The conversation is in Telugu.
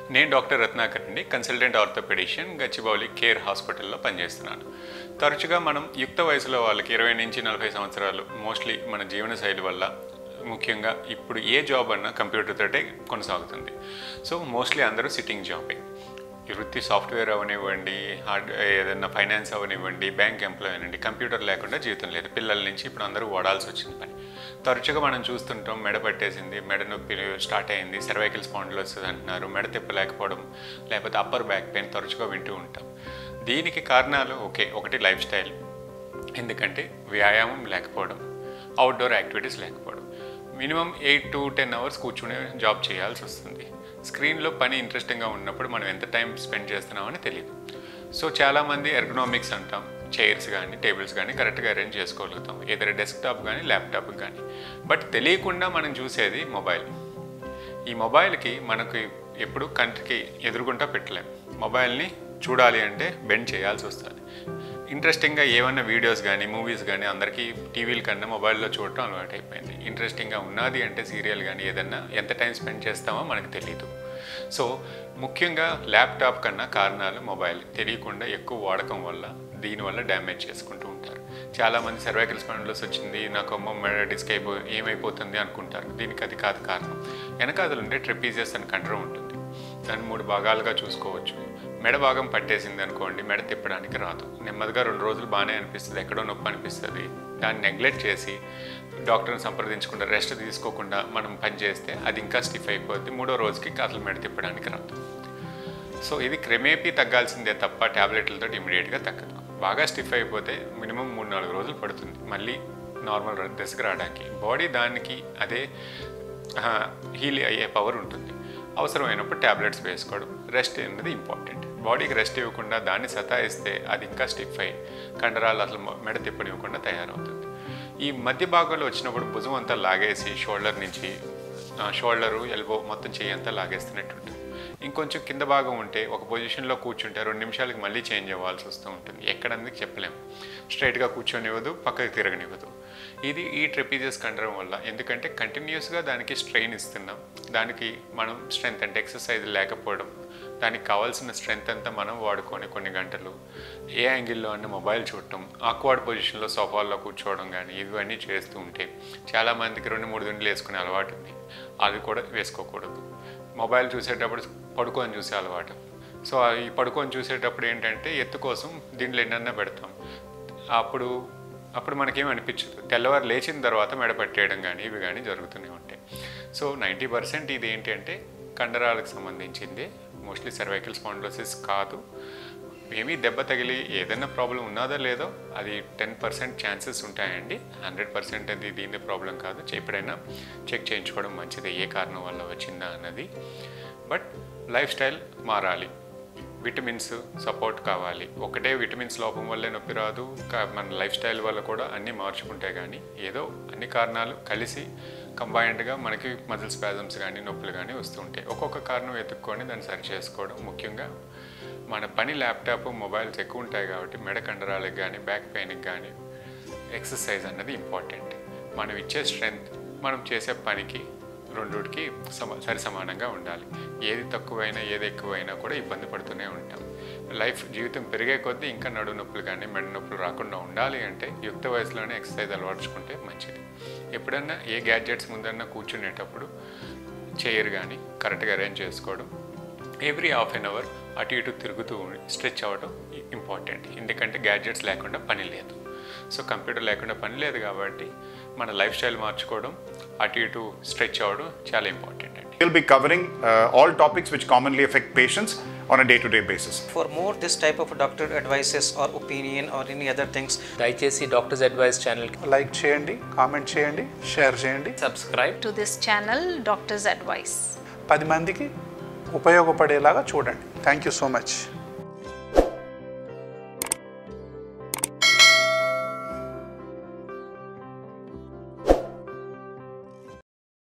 నేను డాక్టర్ రత్నాకర్ అండి కన్సల్టెంట్ ఆర్థోపెడిషియన్ గచ్చిబౌలి కేర్ హాస్పిటల్లో పనిచేస్తున్నాను తరచుగా మనం యుక్త వయసులో వాళ్ళకి ఇరవై నుంచి నలభై సంవత్సరాలు మోస్ట్లీ మన జీవనశైలి వల్ల ముఖ్యంగా ఇప్పుడు ఏ జాబ్ అన్నా కంప్యూటర్ తోటే కొనసాగుతుంది సో మోస్ట్లీ అందరూ సిట్టింగ్ జాబే ఈ వృత్తి సాఫ్ట్వేర్ అవనివ్వండి హార్డ్ ఏదైనా ఫైనాన్స్ అవనివ్వండి బ్యాంక్ ఎంప్లాయ్ అనండి కంప్యూటర్ లేకుండా జీవితం లేదు పిల్లల నుంచి ఇప్పుడు అందరూ వాడాల్సి వచ్చింది పని తరచుగా మనం చూస్తుంటాం మెడ పట్టేసింది మెడ నొప్పి స్టార్ట్ అయింది సర్వైకల్ స్పాండిలోసిస్ అంటున్నారు మెడ తిప్పలేకపోవడం లేకపోతే అప్పర్ బ్యాక్ పెయిన్ తరచుగా వింటూ ఉంటాం దీనికి కారణాలు ఓకే ఒకటి లైఫ్ స్టైల్ ఎందుకంటే వ్యాయామం లేకపోవడం అవుట్డోర్ యాక్టివిటీస్ లేకపోవడం minimum eight to ten hours కూర్చునే జాబ్ చేయాల్సి వస్తుంది స్క్రీన్లో పని ఇంట్రెస్టింగ్గా ఉన్నప్పుడు మనం ఎంత టైం స్పెండ్ చేస్తున్నామని తెలియదు సో చాలామంది ఎర్గనామిక్స్ అంటాం చైర్స్ కానీ టేబుల్స్ కానీ కరెక్ట్గా అరేంజ్ చేసుకోగలుగుతాం ఏదైనా డెస్క్టాప్ కానీ ల్యాప్టాప్ కానీ బట్ తెలియకుండా మనం చూసేది మొబైల్ ఈ మొబైల్కి మనకి ఎప్పుడు కంటికి ఎదురుగుంటా పెట్టలేం మొబైల్ని చూడాలి అంటే బెండ్ చేయాల్సి వస్తుంది ఇంట్రెస్టింగ్గా ఏమన్నా వీడియోస్ కానీ మూవీస్ కానీ అందరికీ టీవీల కన్నా మొబైల్లో చూడటం అలవాటు అయిపోయింది ఇంట్రెస్టింగ్గా ఉన్నది అంటే సీరియల్ కానీ ఏదన్నా ఎంత టైం స్పెండ్ చేస్తామో మనకు తెలియదు సో ముఖ్యంగా ల్యాప్టాప్ కన్నా కారణాలు మొబైల్ తెలియకుండా ఎక్కువ వాడకం వల్ల దీనివల్ల డ్యామేజ్ చేసుకుంటూ ఉంటారు చాలామంది సర్వైకల్ స్పాండిలోస్ వచ్చింది నాకు అమ్మ మెడ డిస్క్ అయిపో ఏమైపోతుంది అనుకుంటారు దీనికి అది కాదు కారణం వెనకాదలు ఉంటే ట్రెపీజియస్ అని కంట్రోల్ ఉంటుంది దాన్ని మూడు భాగాలుగా చూసుకోవచ్చు మెడ భాగం పట్టేసింది అనుకోండి మెడ తిప్పడానికి రాదు నెమ్మదిగా రెండు రోజులు బాగానే అనిపిస్తుంది ఎక్కడో నొప్పి అనిపిస్తుంది దాన్ని నెగ్లెక్ట్ చేసి డాక్టర్ని సంప్రదించకుండా రెస్ట్ తీసుకోకుండా మనం పని చేస్తే అది ఇంకా స్టిఫ్ అయిపోద్ది మూడో రోజుకి అసలు మెడ తిప్పడానికి రాదు సో ఇది క్రమేపీ తగ్గాల్సిందే తప్ప ట్యాబ్లెట్లతో ఇమీడియట్గా తగ్గదు బాగా స్టిఫ్ అయిపోతే మినిమం మూడు నాలుగు రోజులు పడుతుంది మళ్ళీ నార్మల్ దశకు రావడానికి బాడీ దానికి అదే హీల్ అయ్యే పవర్ ఉంటుంది అవసరమైనప్పుడు ట్యాబ్లెట్స్ వేసుకోవడం రెస్ట్ అనేది ఇంపార్టెంట్ బాడీకి రెస్ట్ ఇవ్వకుండా దాన్ని సతాయిస్తే అది ఇంకా స్టిఫ్ అయ్యి కండరాలు అసలు మెడ తిప్పనివ్వకుండా తయారవుతుంది ఈ మధ్య భాగంలో వచ్చినప్పుడు భుజం అంతా లాగేసి షోల్డర్ నుంచి షోల్డరు ఎల్బో మొత్తం చెయ్యి అంతా లాగేస్తున్నట్టు ఉంటుంది ఇంకొంచెం కింద భాగం ఉంటే ఒక పొజిషన్లో కూర్చుంటే రెండు నిమిషాలకి మళ్ళీ చేంజ్ అవ్వాల్సి వస్తూ ఉంటుంది ఎక్కడందుకు చెప్పలేము స్ట్రైట్గా కూర్చొనివ్వదు పక్కకి తిరగనివ్వదు ఇది ఈ ట్రెపీజియస్ కండరం వల్ల ఎందుకంటే కంటిన్యూస్గా దానికి స్ట్రెయిన్ ఇస్తున్నాం దానికి మనం స్ట్రెంత్ అంటే ఎక్సర్సైజ్ లేకపోవడం దానికి కావాల్సిన స్ట్రెంత్ అంతా మనం వాడుకొని కొన్ని గంటలు ఏ యాంగిల్లో అన్న మొబైల్ చూడటం ఆక్వర్డ్ పొజిషన్లో సోఫాల్లో కూర్చోవడం కానీ ఇవన్నీ చేస్తూ ఉంటే చాలామందికి రెండు మూడు దిండ్లు వేసుకునే అలవాటు ఉంది అది కూడా వేసుకోకూడదు మొబైల్ చూసేటప్పుడు పడుకొని చూసే అలవాటు సో ఈ పడుకొని చూసేటప్పుడు ఏంటంటే ఎత్తు కోసం దీంట్లో ఎన్నన్నా పెడతాం అప్పుడు అప్పుడు మనకేం అనిపించదు తెల్లవారు లేచిన తర్వాత మెడ పెట్టేయడం కానీ ఇవి కానీ జరుగుతూనే ఉంటాయి సో నైంటీ పర్సెంట్ ఇది ఏంటంటే కండరాలకు సంబంధించింది మోస్ట్లీ సర్వైకల్ స్పాండిలోసిస్ కాదు ఏమీ దెబ్బ తగిలి ఏదైనా ప్రాబ్లం ఉన్నదో లేదో అది టెన్ పర్సెంట్ ఛాన్సెస్ ఉంటాయండి హండ్రెడ్ పర్సెంట్ అది దీని ప్రాబ్లం కాదు ఎప్పుడైనా చెక్ చేయించుకోవడం మంచిది ఏ కారణం వల్ల వచ్చిందా అన్నది బట్ లైఫ్ స్టైల్ మారాలి విటమిన్స్ సపోర్ట్ కావాలి ఒకటే విటమిన్స్ లోపం వల్లే నొప్పి రాదు కా- మన లైఫ్ స్టైల్ వల్ల కూడా అన్నీ మార్చుకుంటే కానీ ఏదో అన్ని కారణాలు కలిసి కంబైన్డ్గా మనకి మజిల్ స్పాజమ్స్ కానీ నొప్పులు కానీ వస్తుంటాయి ఒక్కొక్క కారణం వెతుక్కొని దాన్ని సరి చేసుకోవడం ముఖ్యంగా మన పని ల్యాప్టాప్ మొబైల్స్ ఎక్కువ ఉంటాయి కాబట్టి మెడ కండరాలకు కానీ బ్యాక్ పెయిన్కి కానీ ఎక్సర్సైజ్ అన్నది ఇంపార్టెంట్ మనం ఇచ్చే స్ట్రెంగ్త్ మనం చేసే పనికి రెండుకి సమ సరి సమానంగా ఉండాలి ఏది తక్కువైనా ఏది ఎక్కువైనా కూడా ఇబ్బంది పడుతూనే ఉంటాం లైఫ్ జీవితం పెరిగే కొద్దీ ఇంకా నడు నొప్పులు కానీ మెడ నొప్పులు రాకుండా ఉండాలి అంటే యుక్త వయసులోనే ఎక్సర్సైజ్ అలవర్చుకుంటే మంచిది ఎప్పుడన్నా ఏ గ్యాడ్జెట్స్ ముందన్నా కూర్చునేటప్పుడు చైర్ కానీ కరెక్ట్గా అరేంజ్ చేసుకోవడం ఎవ్రీ హాఫ్ అన్ అవర్ అటు ఇటు తిరుగుతూ స్ట్రెచ్ అవ్వడం ఇంపార్టెంట్ ఎందుకంటే గ్యాడ్జెట్స్ లేకుండా పని లేదు సో కంప్యూటర్ లేకుండా పని లేదు కాబట్టి మన లైఫ్ స్టైల్ మార్చుకోవడం అటు ఇటు స్ట్రెచ్ అవ్వడం చాలా ఇంపార్టెంట్ అండి We'll be covering uh, all topics which commonly affect patients on a day to day basis. For more this type of doctor advices or opinion or any other things, దయచేసి డాక్టర్స్ అడ్వైస్ ఛానల్కి లైక్ చేయండి కామెంట్ చేయండి షేర్ చేయండి subscribe to this channel, Doctor's Advice. పది మందికి ఉపయోగపడేలాగా చూడండి థ్యాంక్ యూ సో మచ్